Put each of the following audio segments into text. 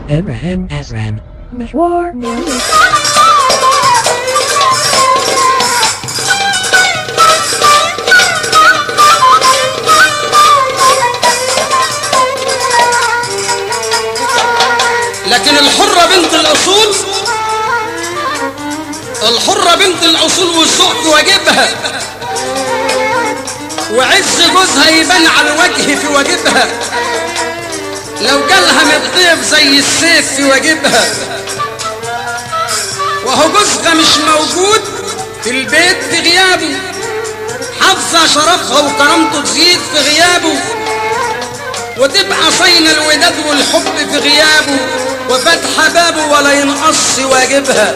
Abraham Azram مشوار ميامي لكن الحرة بنت الأصول الحرة بنت الأصول والذوق في واجبها وعز جوزها يبان على الوجه في واجبها لو جالها متضيف زي السيف في واجبها وهو جوزها مش موجود في البيت في غيابه حافظة شرفها وكرامته تزيد في غيابه وتبقى صين الوداد والحب في غيابه وفتح بابه ولا ينقص واجبها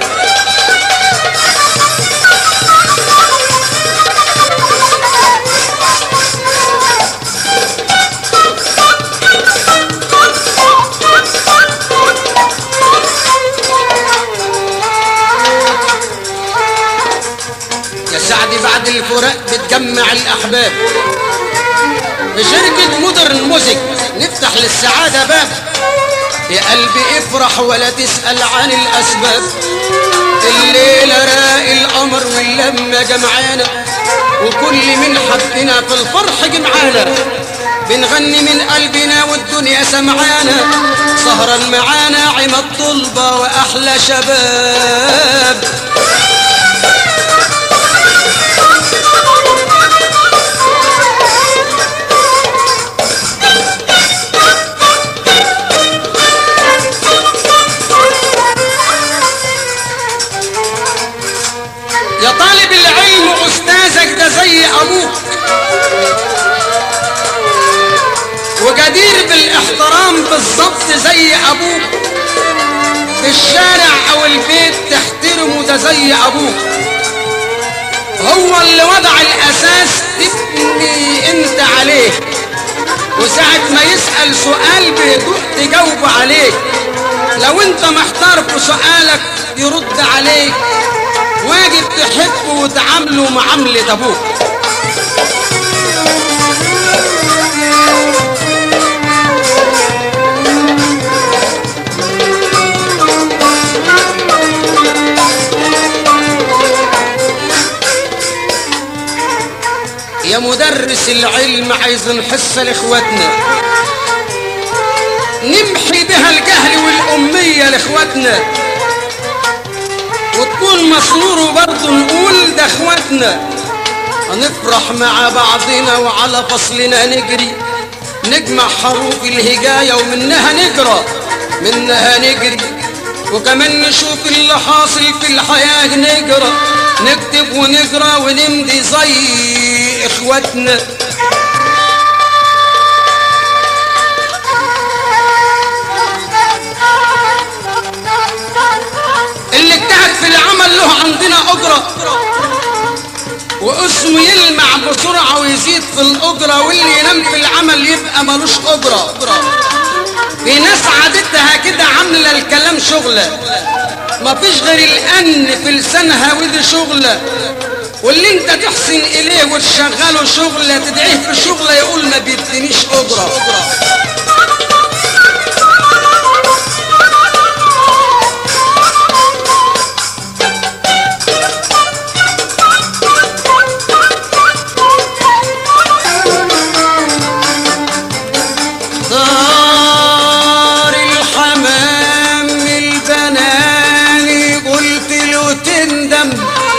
يا سعدي بعد الفراق بتجمع الأحباب في شركة مودرن موزيك نفتح للسعادة باب يا قلبي افرح ولا تسأل عن الأسباب الليلة راقي القمر واللمة جمعانا وكل من حبنا في الفرح جمعانا بنغني من قلبنا والدنيا سمعانا سهرا معانا عماد طلبة وأحلى شباب يا طالب العلم أستاذك ده زي أبوك وجدير بالاحترام بالظبط زي أبوك في الشارع أو البيت تحترمه ده زي أبوك هو اللي وضع الأساس تبني أنت عليه وساعة ما يسأل سؤال بهدوء تجاوب عليه لو انت محتار في سؤالك يرد عليك واجب تحبه وتعامله معاملة ابوك يا مدرس العلم عايز حصة لاخواتنا نمحي بها الجهل والأمية لاخواتنا وتكون مسرور وبرضه نقول ده اخواتنا هنفرح مع بعضنا وعلى فصلنا نجري نجمع حروف الهجاية ومنها نجرى منها نجري وكمان نشوف اللي حاصل في الحياة نجرى نكتب ونجرى ونمضي زي اخواتنا اللي اجتهد في العمل له عندنا أجرة واسمه يلمع بسرعة ويزيد في الأجرة واللي ينام في العمل يبقى ملوش أجرة في ناس عادتها كده عاملة الكلام شغلة مفيش غير الأن في لسانها ودي شغلة واللي انت تحسن إليه وتشغله شغلة تدعيه في شغلة يقول ما بيدينيش أجرة دار الحمام البناني قلت له تندم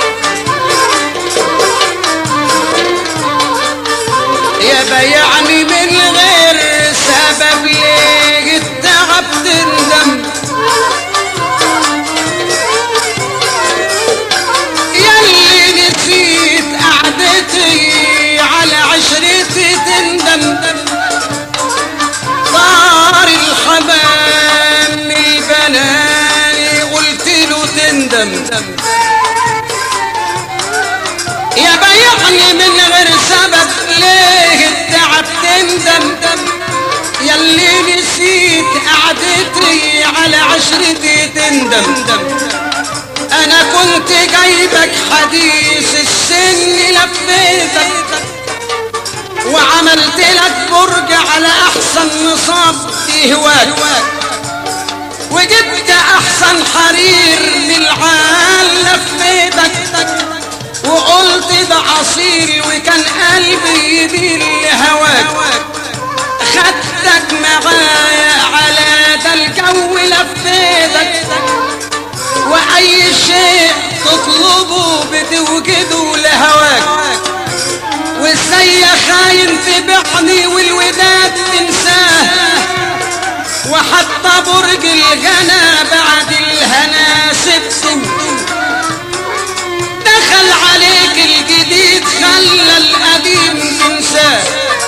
يا بيعني من غير سبب ليه التعب تندم ياللي نسيت قعدتي على عشرتي تندم دار الحمام البناني قلت له تندم يا بيعني من غير سبب ليه التعب تندم ياللي نسيت قعدتي على عشرتي تندم انا كنت جايبك حديث السن لفيتك وعملت لك برج على احسن نصاب في هواك وجبت احسن حرير للعالة في بيتك وقلت ده اصيل وكان قلبي يميل لهواك خدتك معايا على ده الجو لفيتك واي شيء تطلبه بتوجده لهواك وازاي يا خاين تبعني والوداد تنساه وحتى برج الغنا بعد الهنا سبته دخل عليك الجديد خلى القديم تنساه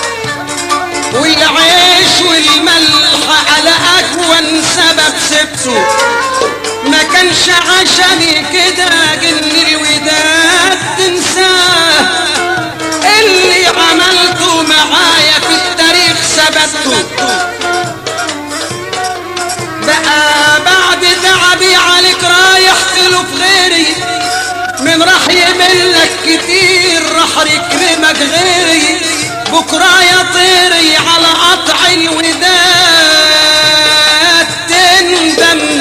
والعيش والملح على اكون سبب سبته ما كانش عشاني كده جن الوداد تنساه اللي عملته معايا في التاريخ ثبته بقى بعد تعبي عليك رايح تلوف غيري من راح يملك كتير راح يكرمك غيري بكرة يا طيري على قطع الوداد تندم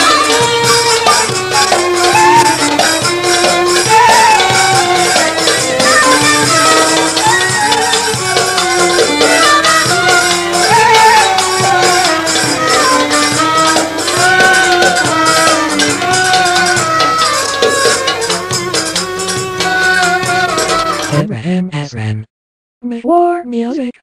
Abraham Asran. Mishwar Music.